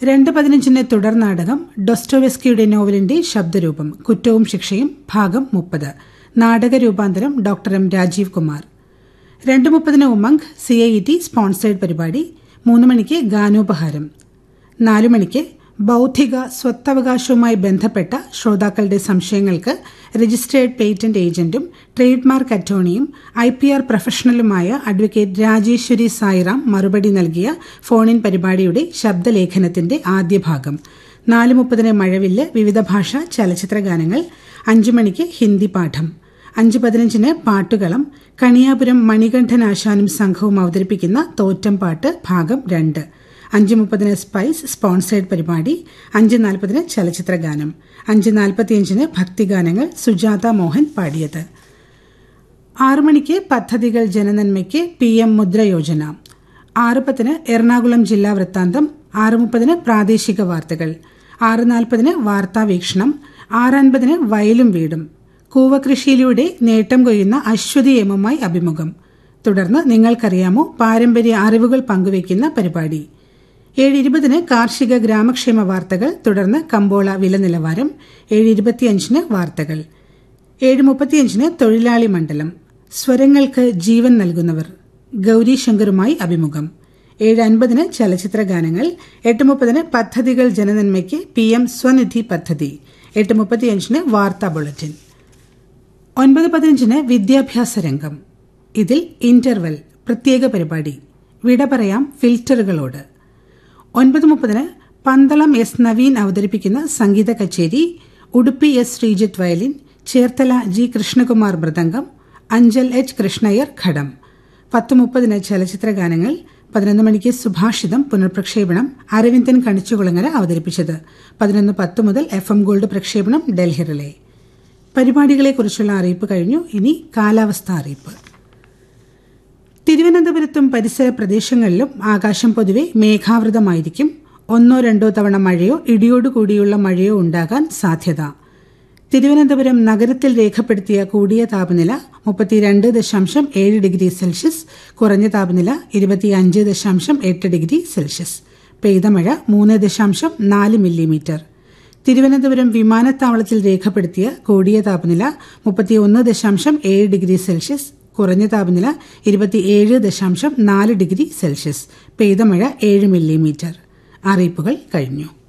രണ്ട് പതിനഞ്ചിന് തുടർ നാടകം ഡൊസ്റ്റോവെസ്കിയുടെ നോവലിന്റെ ശബ്ദരൂപം കുറ്റവും ശിക്ഷയും ഭാഗം മുപ്പത് നാടക രൂപാന്തരം ഡോക്ടർ എം രാജീവ് കുമാർ രണ്ട് മുപ്പതിന് Umang C I T sponsored പരിപാടി മൂന്ന് മണിക്ക് ഗാനോപഹാരം നാലു മണിക്ക് ബൌദ്ധിക സ്വത്തവകാശവുമായി ബന്ധപ്പെട്ട ശ്രോതാക്കളുടെ സംശയങ്ങൾക്ക് രജിസ്ട്രേഡ് പേറ്റന്റ് ഏജന്റും ട്രേഡ് മാർക്ക് അറ്റോർണിയും ഐ പി ആർ പ്രൊഫഷണലുമായ അഡ്വക്കേറ്റ് രാജേശ്വരി സായിറാം മറുപടി നൽകിയ ഫോണിൻ പരിപാടിയുടെ ശബ്ദലേഖനത്തിന്റെ ആദ്യ ഭാഗം നാല് മുപ്പതിന് മഴവില്ല് വിവിധ ഭാഷാ ചലച്ചിത്ര ഗാനങ്ങൾ അഞ്ചു മണിക്ക് ഹിന്ദി പാഠം അഞ്ച് പതിനഞ്ചിന് പാട്ടുകളം കണിയാപുരം മണികണ്ഠൻ ആശാനും സംഘവും അവതരിപ്പിക്കുന്ന തോറ്റം പാട്ട് ഭാഗം രണ്ട് അഞ്ച് മുപ്പതിന് സ്പൈസ് സ്പോൺസേഡ് പരിപാടി അഞ്ച് നാൽപ്പതിന് ചലച്ചിത്ര ഗാനം അഞ്ച് നാൽപ്പത്തിയഞ്ചിന് ഭക്തിഗാനങ്ങൾ സുജാത മോഹൻ പാടിയത് ആറു മണിക്ക് പദ്ധതികൾ ജനനന്മയ്ക്ക് പി എം മുദ്ര യോജന ആറ് പത്തിന് എറണാകുളം ജില്ലാ വൃത്താന്തം ആറ് മുപ്പതിന് പ്രാദേശിക വാർത്തകൾ ആറ് നാൽപ്പതിന് വാർത്താ വീക്ഷണം ആറ് അൻപതിന് വയലും വീടും കൂവകൃഷിയിലൂടെ നേട്ടം കൊയ്യുന്ന അശ്വതി എമ്മുമായി അഭിമുഖം തുടർന്ന് നിങ്ങൾക്കറിയാമോ പാരമ്പര്യ അറിവുകൾ പങ്കുവയ്ക്കുന്ന പരിപാടി ഏഴ് ഇരുപതിന് കാർഷിക ഗ്രാമക്ഷേമ വാർത്തകൾ തുടർന്ന് കമ്പോള വില നിലവാരം ഏഴ് ഇരുപത്തിയഞ്ചിന് വാർത്തകൾ ഏഴ് മുപ്പത്തിയഞ്ചിന് തൊഴിലാളി മണ്ഡലം സ്വരങ്ങൾക്ക് ജീവൻ നൽകുന്നവർ ഗൌരി ശങ്കറുമായി അഭിമുഖം ഏഴ് അൻപതിന് ചലച്ചിത്ര ഗാനങ്ങൾ എട്ട് മുപ്പതിന് പദ്ധതികൾ ജനനന്മയ്ക്ക് പി എം സ്വനിധി പദ്ധതി എട്ട് മുപ്പത്തിയഞ്ചിന് വാർത്താ ബുള്ളറ്റിൻ ഒൻപത് പതിനഞ്ചിന് വിദ്യാഭ്യാസ രംഗം ഇതിൽ ഇന്റർവെൽ പ്രത്യേക പരിപാടി വിട പറയാം ഫിൽറ്ററുകളോട് ഒൻപത് മുപ്പതിന് പന്തളം എസ് നവീൻ അവതരിപ്പിക്കുന്ന സംഗീത കച്ചേരി Udupi S Sreejith violin Cherthala G Krishnakumar mridangam Anchal H Krishnaiyer ghatam പത്ത് മുപ്പതിന് ചലച്ചിത്ര ഗാനങ്ങൾ പതിനൊന്ന് മണിക്ക് സുഭാഷിതം പുനർപ്രക്ഷേപണം അരവിന്ദൻ കണിച്ചുകുളങ്ങര അവതരിപ്പിച്ചത് പതിനൊന്ന് പത്ത് മുതൽ എഫ് എം ഗോൾഡ് പ്രക്ഷേപണം ഡൽഹി റിലേ പരിപാടികളെക്കുറിച്ചുള്ള അറിയിപ്പ് കഴിഞ്ഞു ഇനി കാലാവസ്ഥ അറിയിപ്പ് തിരുവനന്തപുരത്തും പരിസര പ്രദേശങ്ങളിലും ആകാശം പൊതുവെ മേഘാവൃതമായിരിക്കും ഒന്നോ രണ്ടോ തവണ മഴയോ ഇടിയോടുകൂടിയുള്ള മഴയോ ഉണ്ടാകാൻ സാധ്യത തിരുവനന്തപുരം നഗരത്തിൽ രേഖപ്പെടുത്തിയ കൂടിയ താപനില മുപ്പത്തിരണ്ട് ദശാംശം ഏഴ് ഡിഗ്രി സെൽഷ്യസ് കുറഞ്ഞ താപനില ഇരുപത്തിയഞ്ച് ദശാംശം എട്ട് ഡിഗ്രി സെൽഷ്യസ് പെയ്ത മഴ മൂന്ന് ദശാംശം നാല് മില്ലിമീറ്റർ തിരുവനന്തപുരം വിമാനത്താവളത്തിൽ രേഖപ്പെടുത്തിയ കൂടിയ താപനില മുപ്പത്തിയൊന്ന് ദശാംശം ഏഴ് ഡിഗ്രി സെൽഷ്യസ് കുറഞ്ഞ താപനില ഇരുപത്തിയേഴ് ദശാംശം നാല് ഡിഗ്രി സെൽഷ്യസ് പെയ്ത മഴ ഏഴ് മില്ലിമീറ്റർ അറിയിപ്പുകൾ കഴിഞ്ഞു